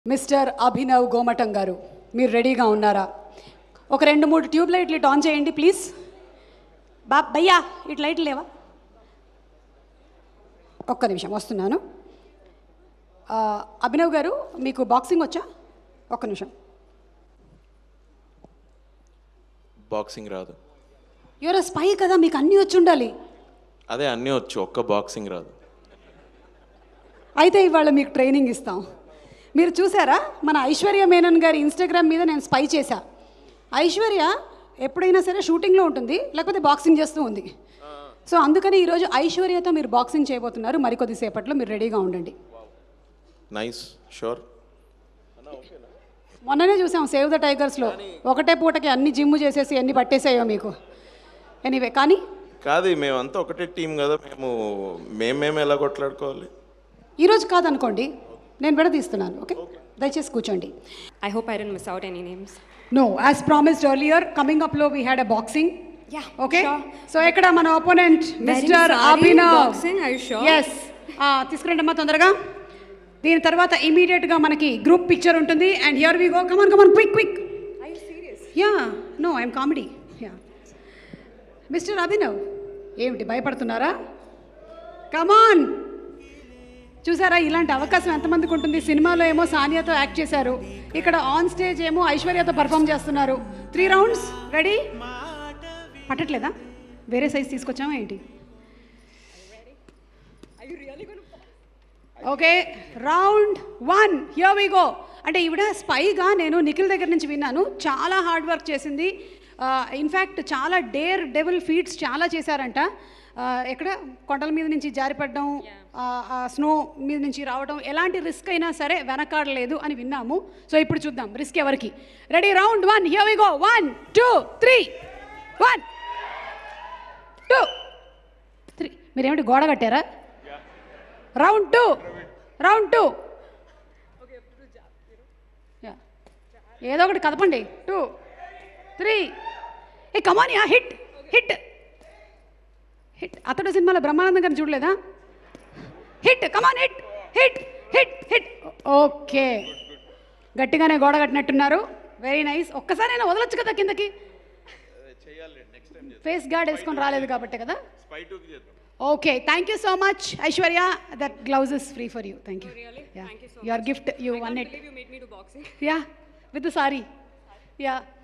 Mister Abhinav Gomatam గారు మీరు రెడీగా ఉన్నారా ఒక రెండు మూడు ట్యూబ్ లైట్లు ఇటు ఆన్ చేయండి ప్లీజ్ బా భయ్యా ఇటు లైట్లు లేవా ఒక్క నిమిషం వస్తున్నాను ఆ, అభినవ్ గారు మీకు బాక్సింగ్ వచ్చా ఒక్క నిమిషం బాక్సింగ్ రాదు యువర్ స్పై కదా మీకు అన్నీ వచ్చి ఉండాలి అదే అన్నీ వచ్చు ఒక్క బాక్సింగ్ రాదు అయితే ఇవాళ మీకు ట్రైనింగ్ ఇస్తాం మీరు చూసారా మన ఐశ్వర్య మేనన్ గారి ఇన్స్టాగ్రామ్ మీద నేను స్పై చేశా ఐశ్వర్య ఎప్పుడైనా సరే షూటింగ్లో ఉంటుంది లేకపోతే బాక్సింగ్ చేస్తూ ఉంది సో అందుకని ఈరోజు ఐశ్వర్యతో మీరు బాక్సింగ్ చేయబోతున్నారు మరికొద్ది సేపట్లో మీరు రెడీగా ఉండండి నైస్ షూర్ మొన్ననే చూసాం సేవ్ ద టైగర్స్లో ఒకటే పూటకి అన్ని జిమ్ చేసేసి అన్ని పట్టేసాయో మీకు ఎనీవే కానీ కాదు మేమంతా ఒకటే టీం కదా మేము మేమేం ఎలా కొట్లాడుకోవాలి ఈరోజు కాదనుకోండి నేను విడదీస్తున్నాను ఓకే దయచేసి కూర్చోండి I hope I didn't miss out any names. No as promised earlier coming up లో we had a boxing Yeah, okay sure. So ఇక్కడ మన opponent mister sorry, Abhinav boxing, are you sure? Yes తీసుకురండి అమ్మా తొందరగా దీని తర్వాత immediate గా మనకి గ్రూప్ పిక్చర్ ఉంటుంది and here we go come on come on quick quick Are you serious? Ya no I'm comedy ya mister Abhinav ఏమిటి భయపడుతున్నారా కమాన్ చూసారా ఇలాంటి అవకాశం ఎంతమందికి ఉంటుంది సినిమాలో ఏమో సానియాతో యాక్ట్ చేశారు ఇక్కడ ఆన్ స్టేజ్ ఏమో ఐశ్వర్యతో పర్ఫామ్ చేస్తున్నారు త్రీ రౌండ్స్ రెడీ పట్టట్లేదా వేరే సైజ్ తీసుకొచ్చామా ఏంటి okay round one here we go అంటే ఈవిడ స్పైగా నేను నిఖిల్ దగ్గర నుంచి విన్నాను చాలా హార్డ్ వర్క్ చేసింది ఇన్ఫ్యాక్ట్ చాలా డేర్ డెవల్ ఫీట్స్ చాలా చేశారంట ఆ, ఎక్కడ కొండల మీద నుంచి జారిపడడం స్నో మీద నుంచి రావడం ఎలాంటి రిస్క్ అయినా సరే వెనకాడలేదు అని విన్నాము సో ఇప్పుడు చూద్దాం రిస్క్ ఎవరికి ready round one here we go one two three one two three మీరేమిటి గోడ కట్టారా round two round two ya. ఏదో ఒకటి కదపండి టూ త్రీ ఏ come on ya hit hit hit అతడు సినిమాలో బ్రహ్మానందం గారిని చూడలేదా hit come on hit hit hit hit okay గట్టిగానే గోడ కట్టినట్టున్నారు వెరీ నైస్ ఒక్కసారైనా వదలొచ్చు కదా కిందకి ఫేస్ గార్డ్ వేసుకొని రాలేదు కాబట్టి కదా okay thank you so much Aishwarya that glove is free for you thank you Really? Thank you so your gift you I won can't it believe you made me do boxing. Ya with sorry yeah